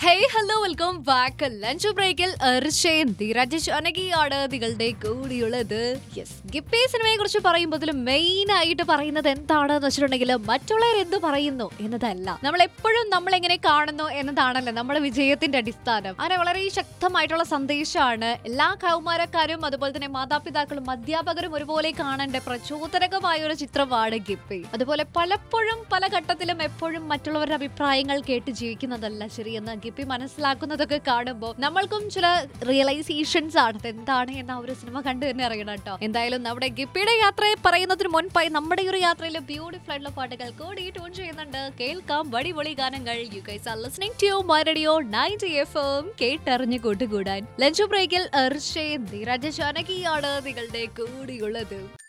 hey hello welcome back lunch ബ്രേക്കിൽ എർഷയും ധീരജ് അനകിയാണ് നിങ്ങളുടെ കൂടിയുള്ളത് യെസ് ഗിപ്പി സിനിമയെ കുറിച്ച് പറയുമ്പോൾ മെയിൻ ആയിട്ട് പറയുന്നത് എന്താണെന്ന് വെച്ചിട്ടുണ്ടെങ്കിൽ മറ്റുള്ളവർ എന്ത് പറയുന്നു എന്നതല്ല നമ്മൾ എപ്പോഴും നമ്മൾ എങ്ങനെ കാണുന്നു എന്നതാണല്ലോ നമ്മുടെ വിജയത്തിന്റെ അടിസ്ഥാനം അങ്ങനെ വളരെ ശക്തമായിട്ടുള്ള സന്ദേശമാണ് എല്ലാ കൗമാരക്കാരും അതുപോലെ തന്നെ മാതാപിതാക്കളും അധ്യാപകരും ഒരുപോലെ കാണേണ്ട പ്രചോദനകമായ ഒരു ചിത്രമാണ് ഗിപ്പി അതുപോലെ പലപ്പോഴും പല ഘട്ടത്തിലും എപ്പോഴും മറ്റുള്ളവരുടെ അഭിപ്രായങ്ങൾ കേട്ട് ജീവിക്കുന്നതല്ല ശരിയെന്ന് ഗിപ്പി മനസ്സിലാക്കുന്നതൊക്കെ കാണുമ്പോൾ നമ്മൾക്കും ചില റിയലൈസേഷൻസ് ആണ് അത് എന്താണ് എന്ന ആ ഒരു സിനിമ കണ്ടു തന്നെ അറിയണം കേട്ടോ എന്തായാലും നമ്മുടെ ഗിപ്പിയുടെ യാത്രയെ പറയുന്നതിന് മുൻപായി നമ്മുടെ ഈ ഒരു യാത്രയിൽ ബ്യൂട്ടിഫുൾ ആയിട്ടുള്ള പാട്ടുകൾ കൂടി ട്യൂൺ ചെയ്യുന്നുണ്ട് കേൾക്കാം വടിപൊളി ഗാനങ്ങൾ you guys are listening to my radio 90 F M കേട്ടറിഞ്ഞു കൂട്ടുകൂടാൻ ലഞ്ച് ബ്രേക്കിൽ എർഷയും ധീരജ ജാനകിയാണ് നിങ്ങളുടെ കൂടിയുള്ളത്